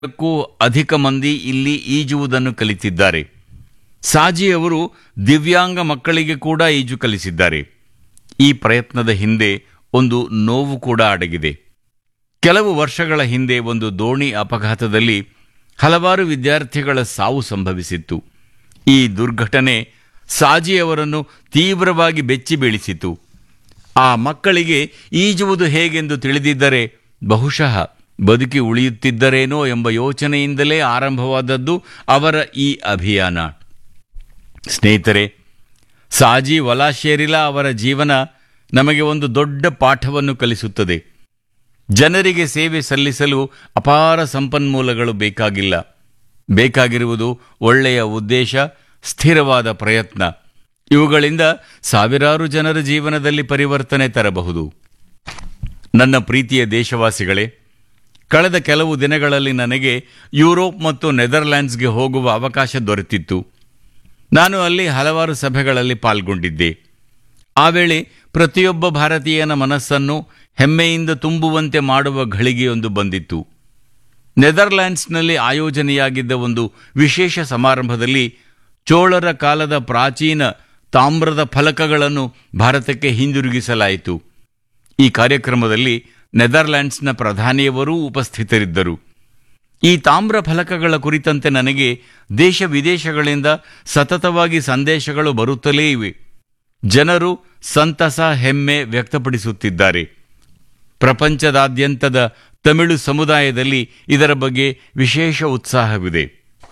ಕ್ಕೂ ಅಧಿಕ ಮಂದಿ ಇಲ್ಲಿ ಈಜುವುದನ್ನು ಕಲಿತಿದ್ದಾರೆ ಸಾಜಿ ಅವರು ದಿವ್ಯಾಂಗ ಮಕ್ಕಳಿಗೆ ಕೂಡ ಈಜು ಕಲಿಸಿದ್ದಾರೆ ಈ ಪ್ರಯತ್ನದ ಹಿಂದೆ ಒಂದು ನೋವು ಕೂಡ ಅಡಗಿದೆ ಕೆಲವು ವರ್ಷಗಳ ಹಿಂದೆ ಒಂದು ದೋಣಿ ಅಪಘಾತದಲ್ಲಿ ಹಲವಾರು ವಿದ್ಯಾರ್ಥಿಗಳ ಸಾವು ಸಂಭವಿಸಿತ್ತು ಈ ದುರ್ಘಟನೆ ಸಾಜಿ ಅವರನ್ನು ತೀವ್ರವಾಗಿ ಬೆಚ್ಚಿ ಬೀಳಿಸಿತು ಆ ಮಕ್ಕಳಿಗೆ ಈಜುವುದು ಹೇಗೆಂದು ತಿಳಿದಿದ್ದರೆ ಬಹುಶಃ ಬದುಕಿ ಉಳಿಯುತ್ತಿದ್ದರೇನೋ ಎಂಬ ಯೋಚನೆಯಿಂದಲೇ ಆರಂಭವಾದದ್ದು ಅವರ ಈ ಅಭಿಯಾನ ಸ್ನೇಹಿತರೆ ಸಾಜಿ ವಲಾಶೇರಿಲಾ ಅವರ ಜೀವನ ನಮಗೆ ಒಂದು ದೊಡ್ಡ ಪಾಠವನ್ನು ಕಲಿಸುತ್ತದೆ ಜನರಿಗೆ ಸೇವೆ ಸಲ್ಲಿಸಲು ಅಪಾರ ಸಂಪನ್ಮೂಲಗಳು ಬೇಕಾಗಿಲ್ಲ ಬೇಕಾಗಿರುವುದು ಒಳ್ಳೆಯ ಉದ್ದೇಶ ಸ್ಥಿರವಾದ ಪ್ರಯತ್ನ ಇವುಗಳಿಂದ ಸಾವಿರಾರು ಜನರ ಜೀವನದಲ್ಲಿ ಪರಿವರ್ತನೆ ತರಬಹುದು ನನ್ನ ಪ್ರೀತಿಯ ದೇಶವಾಸಿಗಳೇ ಕಳೆದ ಕೆಲವು ದಿನಗಳಲ್ಲಿ ನನಗೆ ಯುರೋಪ್ ಮತ್ತು ನೆದರ್ಲ್ಯಾಂಡ್ಸ್ಗೆ ಹೋಗುವ ಅವಕಾಶ ದೊರೆತಿತ್ತು ನಾನು ಅಲ್ಲಿ ಹಲವಾರು ಸಭೆಗಳಲ್ಲಿ ಪಾಲ್ಗೊಂಡಿದ್ದೆ ಆ ವೇಳೆ ಪ್ರತಿಯೊಬ್ಬ ಭಾರತೀಯನ ಮನಸ್ಸನ್ನು ಹೆಮ್ಮೆಯಿಂದ ತುಂಬುವಂತೆ ಮಾಡುವ ಘಳಿಗೆಯೊಂದು ಬಂದಿತ್ತು ನೆದರ್ಲ್ಯಾಂಡ್ಸ್ನಲ್ಲಿ ಆಯೋಜನೆಯಾಗಿದ್ದ ಒಂದು ವಿಶೇಷ ಸಮಾರಂಭದಲ್ಲಿ ಚೋಳರ ಕಾಲದ ಪ್ರಾಚೀನ ತಾಮ್ರದ ಫಲಕಗಳನ್ನು ಭಾರತಕ್ಕೆ ಹಿಂದಿರುಗಿಸಲಾಯಿತು ಈ ಕಾರ್ಯಕ್ರಮದಲ್ಲಿ ನೆದರ್ಲ್ಯಾಂಡ್ಸ್ನ ಪ್ರಧಾನಿಯವರೂ ಉಪಸ್ಥಿತರಿದ್ದರು ಈ ತಾಮ್ರ ಫಲಕಗಳ ಕುರಿತಂತೆ ನನಗೆ ದೇಶ ವಿದೇಶಗಳಿಂದ ಸತತವಾಗಿ ಸಂದೇಶಗಳು ಬರುತ್ತಲೇ ಇವೆ ಜನರು ಸಂತಸ ಹೆಮ್ಮೆ ವ್ಯಕ್ತಪಡಿಸುತ್ತಿದ್ದಾರೆ ಪ್ರಪಂಚದಾದ್ಯಂತದ ತಮಿಳು ಸಮುದಾಯದಲ್ಲಿ ಇದರ ಬಗ್ಗೆ ವಿಶೇಷ ಉತ್ಸಾಹವಿದೆ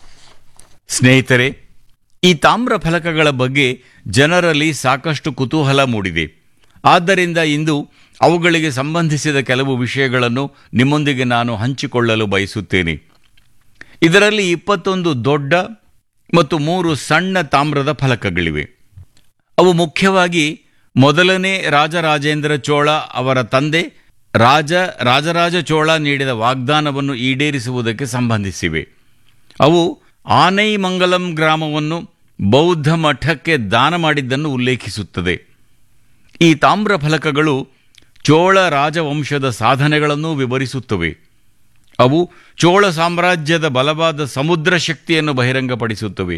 ಸ್ನೇಹಿತರೆ ಈ ತಾಮ್ರ ಫಲಕಗಳ ಬಗ್ಗೆ ಜನರಲ್ಲಿ ಸಾಕಷ್ಟು ಕುತೂಹಲ ಮೂಡಿದೆ ಆದ್ದರಿಂದ ಇಂದು ಅವುಗಳಿಗೆ ಸಂಬಂಧಿಸಿದ ಕೆಲವು ವಿಷಯಗಳನ್ನು ನಿಮ್ಮೊಂದಿಗೆ ನಾನು ಹಂಚಿಕೊಳ್ಳಲು ಬಯಸುತ್ತೇನೆ ಇದರಲ್ಲಿ ಇಪ್ಪತ್ತೊಂದು ದೊಡ್ಡ ಮತ್ತು ಮೂರು ಸಣ್ಣ ತಾಮ್ರದ ಫಲಕಗಳಿವೆ ಅವು ಮುಖ್ಯವಾಗಿ ಮೊದಲನೇ ರಾಜರಾಜೇಂದ್ರ ಚೋಳ ಅವರ ತಂದೆ ರಾಜ ರಾಜರಾಜ ಚೋಳ ನೀಡಿದ ವಾಗ್ದಾನವನ್ನು ಈಡೇರಿಸುವುದಕ್ಕೆ ಸಂಬಂಧಿಸಿವೆ ಅವು ಆನೈಮಂಗಲಂ ಗ್ರಾಮವನ್ನು ಬೌದ್ಧ ಮಠಕ್ಕೆ ದಾನ ಮಾಡಿದ್ದನ್ನು ಉಲ್ಲೇಖಿಸುತ್ತದೆ ಈ ತಾಮ್ರ ಫಲಕಗಳು ಚೋಳ ರಾಜವಂಶದ ಸಾಧನೆಗಳನ್ನು ವಿವರಿಸುತ್ತವೆ ಅವು ಚೋಳ ಸಾಮ್ರಾಜ್ಯದ ಬಲವಾದ ಸಮುದ್ರ ಶಕ್ತಿಯನ್ನು ಬಹಿರಂಗಪಡಿಸುತ್ತವೆ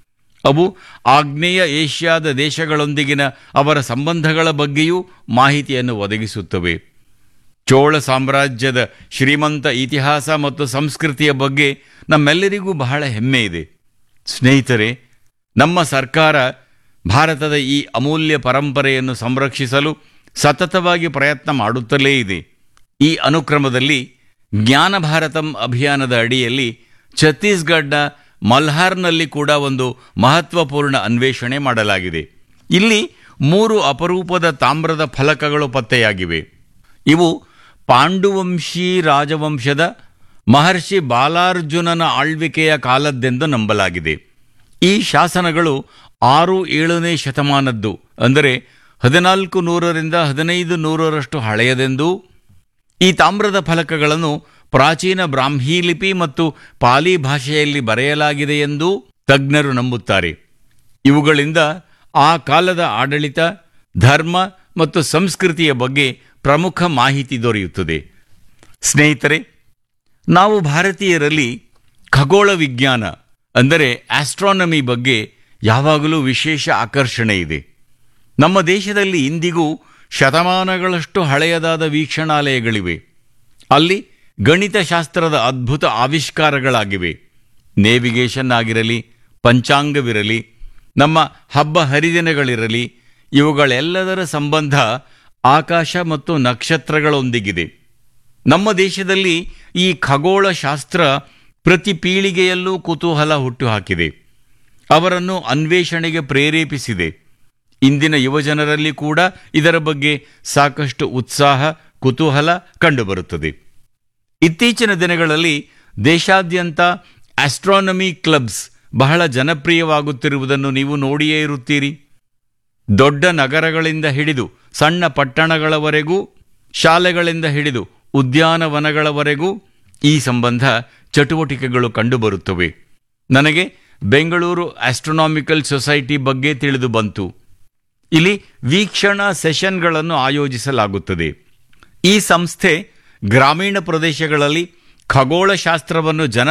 ಅವು ಆಗ್ನೇಯ ಏಷ್ಯಾದ ದೇಶಗಳೊಂದಿಗಿನ ಅವರ ಸಂಬಂಧಗಳ ಬಗ್ಗೆಯೂ ಮಾಹಿತಿಯನ್ನು ಒದಗಿಸುತ್ತವೆ ಚೋಳ ಸಾಮ್ರಾಜ್ಯದ ಶ್ರೀಮಂತ ಇತಿಹಾಸ ಮತ್ತು ಸಂಸ್ಕೃತಿಯ ಬಗ್ಗೆ ನಮ್ಮೆಲ್ಲರಿಗೂ ಬಹಳ ಹೆಮ್ಮೆ ಇದೆ ಸ್ನೇಹಿತರೆ ನಮ್ಮ ಸರ್ಕಾರ ಭಾರತದ ಈ ಅಮೂಲ್ಯ ಪರಂಪರೆಯನ್ನು ಸಂರಕ್ಷಿಸಲು ಸತತವಾಗಿ ಪ್ರಯತ್ನ ಮಾಡುತ್ತಲೇ ಇದೆ ಈ ಅನುಕ್ರಮದಲ್ಲಿ ಜ್ಞಾನ ಭಾರತಂ ಅಭಿಯಾನದ ಅಡಿಯಲ್ಲಿ ಛತ್ತೀಸ್ಗಢನ ಮಲ್ಹಾರ್ನಲ್ಲಿ ಕೂಡ ಒಂದು ಮಹತ್ವಪೂರ್ಣ ಅನ್ವೇಷಣೆ ಮಾಡಲಾಗಿದೆ ಇಲ್ಲಿ ಮೂರು ಅಪರೂಪದ ತಾಮ್ರದ ಫಲಕಗಳು ಪತ್ತೆಯಾಗಿವೆ ಇವು ಪಾಂಡುವಂಶಿ ರಾಜವಂಶದ ಮಹರ್ಷಿ ಬಾಲಾರ್ಜುನನ ಆಳ್ವಿಕೆಯ ಕಾಲದ್ದೆಂದು ನಂಬಲಾಗಿದೆ ಈ ಶಾಸನಗಳು ಆರು ಏಳನೇ ಶತಮಾನದ್ದು ಅಂದರೆ ಹದಿನಾಲ್ಕು ನೂರರಿಂದ ಹದಿನೈದು ನೂರರಷ್ಟು ಹಳೆಯದೆಂದೂ ಈ ತಾಮ್ರದ ಫಲಕಗಳನ್ನು ಪ್ರಾಚೀನ ಬ್ರಾಹ್ಮೀ ಲಿಪಿ ಮತ್ತು ಪಾಲಿ ಭಾಷೆಯಲ್ಲಿ ಬರೆಯಲಾಗಿದೆ ಎಂದು ತಜ್ಞರು ನಂಬುತ್ತಾರೆ ಇವುಗಳಿಂದ ಆ ಕಾಲದ ಆಡಳಿತ ಧರ್ಮ ಮತ್ತು ಸಂಸ್ಕೃತಿಯ ಬಗ್ಗೆ ಪ್ರಮುಖ ಮಾಹಿತಿ ದೊರೆಯುತ್ತದೆ ಸ್ನೇಹಿತರೆ ನಾವು ಭಾರತೀಯರಲ್ಲಿ ಖಗೋಳ ವಿಜ್ಞಾನ ಅಂದರೆ ಆಸ್ಟ್ರಾನಮಿ ಬಗ್ಗೆ ಯಾವಾಗಲೂ ವಿಶೇಷ ಆಕರ್ಷಣೆ ಇದೆ ನಮ್ಮ ದೇಶದಲ್ಲಿ ಇಂದಿಗೂ ಶತಮಾನಗಳಷ್ಟು ಹಳೆಯದಾದ ವೀಕ್ಷಣಾಲಯಗಳಿವೆ ಅಲ್ಲಿ ಗಣಿತಶಾಸ್ತ್ರದ ಅದ್ಭುತ ಆವಿಷ್ಕಾರಗಳಾಗಿವೆ ನೇವಿಗೇಷನ್ ಆಗಿರಲಿ ಪಂಚಾಂಗವಿರಲಿ ನಮ್ಮ ಹಬ್ಬ ಹರಿದಿನಗಳಿರಲಿ ಇವುಗಳೆಲ್ಲದರ ಸಂಬಂಧ ಆಕಾಶ ಮತ್ತು ನಕ್ಷತ್ರಗಳೊಂದಿಗಿದೆ ನಮ್ಮ ದೇಶದಲ್ಲಿ ಈ ಖಗೋಳ ಶಾಸ್ತ್ರ ಪ್ರತಿ ಪೀಳಿಗೆಯಲ್ಲೂ ಕುತೂಹಲ ಹುಟ್ಟುಹಾಕಿದೆ ಅವರನ್ನು ಅನ್ವೇಷಣೆಗೆ ಪ್ರೇರೇಪಿಸಿದೆ ಇಂದಿನ ಯುವಜನರಲ್ಲಿ ಕೂಡ ಇದರ ಬಗ್ಗೆ ಸಾಕಷ್ಟು ಉತ್ಸಾಹ ಕುತೂಹಲ ಕಂಡುಬರುತ್ತದೆ ಇತ್ತೀಚಿನ ದಿನಗಳಲ್ಲಿ ದೇಶಾದ್ಯಂತ ಆಸ್ಟ್ರಾನಮಿ ಕ್ಲಬ್ಸ್ ಬಹಳ ಜನಪ್ರಿಯವಾಗುತ್ತಿರುವುದನ್ನು ನೀವು ನೋಡಿಯೇ ಇರುತ್ತೀರಿ ದೊಡ್ಡ ನಗರಗಳಿಂದ ಹಿಡಿದು ಸಣ್ಣ ಪಟ್ಟಣಗಳವರೆಗೂ ಶಾಲೆಗಳಿಂದ ಹಿಡಿದು ಉದ್ಯಾನವನಗಳವರೆಗೂ ಈ ಸಂಬಂಧ ಚಟುವಟಿಕೆಗಳು ಕಂಡುಬರುತ್ತವೆ ನನಗೆ ಬೆಂಗಳೂರು ಆಸ್ಟ್ರೋನಾಮಿಕಲ್ ಸೊಸೈಟಿ ಬಗ್ಗೆ ತಿಳಿದು ಬಂತು ಇಲ್ಲಿ ವೀಕ್ಷಣಾ ಸೆಷನ್ಗಳನ್ನು ಆಯೋಜಿಸಲಾಗುತ್ತದೆ ಈ ಸಂಸ್ಥೆ ಗ್ರಾಮೀಣ ಪ್ರದೇಶಗಳಲ್ಲಿ ಖಗೋಳಶಾಸ್ತ್ರವನ್ನು ಜನ